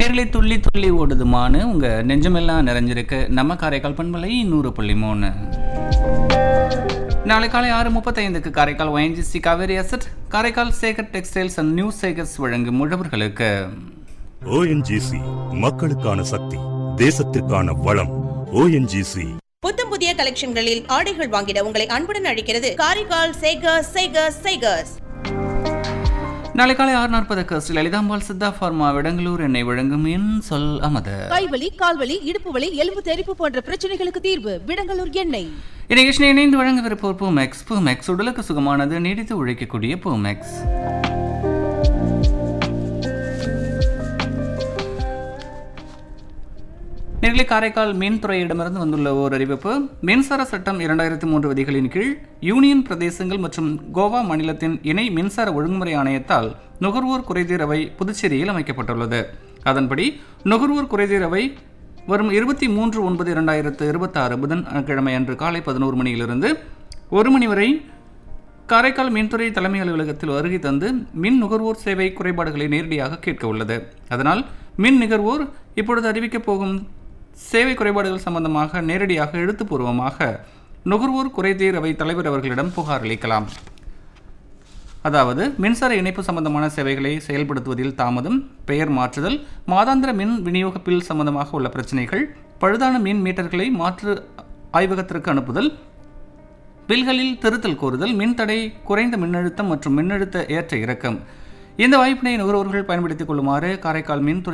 நேர்களை துள்ளி துள்ளி ஓடுதுமான்னு உங்க நெஞ்சமெல்லாம் நிறைஞ்சிருக்கு நம்ம காரைக்கால் பண்பலை நூறு புள்ளி மூணு நாளை காலை ஆறு முப்பத்தைந்துக்கு Karaikal ONGC Kaveri asset Karaikal Sekar textiles and new Sekars வழங்கும் முழவர்களுக்கு ஓஎன்ஜிசி மக்களுக்கான சக்தி தேசத்திற்கான வளம் ஓஎன்ஜிசி புத்தம் புதிய கலெக்ஷன்களில் ஆடைகள் வாங்கிட உங்களை அன்புடன் அழைக்கிறது காரைக்கால் சேகர்ஸ் சேகர்ஸ் சேகர்ஸ் நாளை காலை ஆறு நாற்பதுக்கு ஸ்ரீ லலிதாம்பாள் சித்தா ஃபார்மா விடங்களூர் எண்ணெய் வழங்கும் என் சொல் அமத கைவலி கால்வலி இடுப்பு வலி எலும்பு தெறிப்பு போன்ற பிரச்சனைகளுக்கு தீர்வு விடங்கலூர் எண்ணெய் இந்நிகழ்ச்சியை இணைந்து வழங்கவிருப்போர் பூமெக்ஸ் பூமெக்ஸ் உடலுக்கு சுகமானது நீடித்து உழைக்கக்கூடிய பூமெக்ஸ் நேர்களை காரைக்கால் மின்துறையிடமிருந்து வந்துள்ள ஓர் அறிவிப்பு மின்சார சட்டம் இரண்டாயிரத்தி மூன்று விதிகளின் கீழ் யூனியன் பிரதேசங்கள் மற்றும் கோவா மாநிலத்தின் இணை மின்சார ஒழுங்குமுறை ஆணையத்தால் நுகர்வோர் குறைதீரவை புதுச்சேரியில் அமைக்கப்பட்டுள்ளது அதன்படி நுகர்வோர் குறைதீரவை வரும் இருபத்தி மூன்று ஒன்பது இரண்டாயிரத்து இருபத்தாறு புதன்கிழமை அன்று காலை பதினோரு மணியிலிருந்து ஒரு மணி வரை காரைக்கால் மின்துறை தலைமை அலுவலகத்தில் வருகை தந்து மின் நுகர்வோர் சேவை குறைபாடுகளை நேரடியாக கேட்க உள்ளது அதனால் மின் நுகர்வோர் இப்பொழுது அறிவிக்கப் போகும் சேவை குறைபாடுகள் சம்பந்தமாக நேரடியாக எழுத்துப்பூர்வமாக நுகர்வோர் குறைதீர் அவை தலைவர் அவர்களிடம் புகார் அளிக்கலாம் அதாவது மின்சார இணைப்பு சம்பந்தமான சேவைகளை செயல்படுத்துவதில் தாமதம் பெயர் மாற்றுதல் மாதாந்திர மின் விநியோக பில் சம்பந்தமாக உள்ள பிரச்சனைகள் பழுதான மின் மீட்டர்களை மாற்று ஆய்வகத்திற்கு அனுப்புதல் பில்களில் திருத்தல் கோருதல் மின்தடை குறைந்த மின்னழுத்தம் மற்றும் மின்னழுத்த ஏற்ற இறக்கம் இந்த வாய்ப்பினை நுகர்வோர்கள் பயன்படுத்திக் கொள்ளுமாறு காரைக்கால் மின்துறை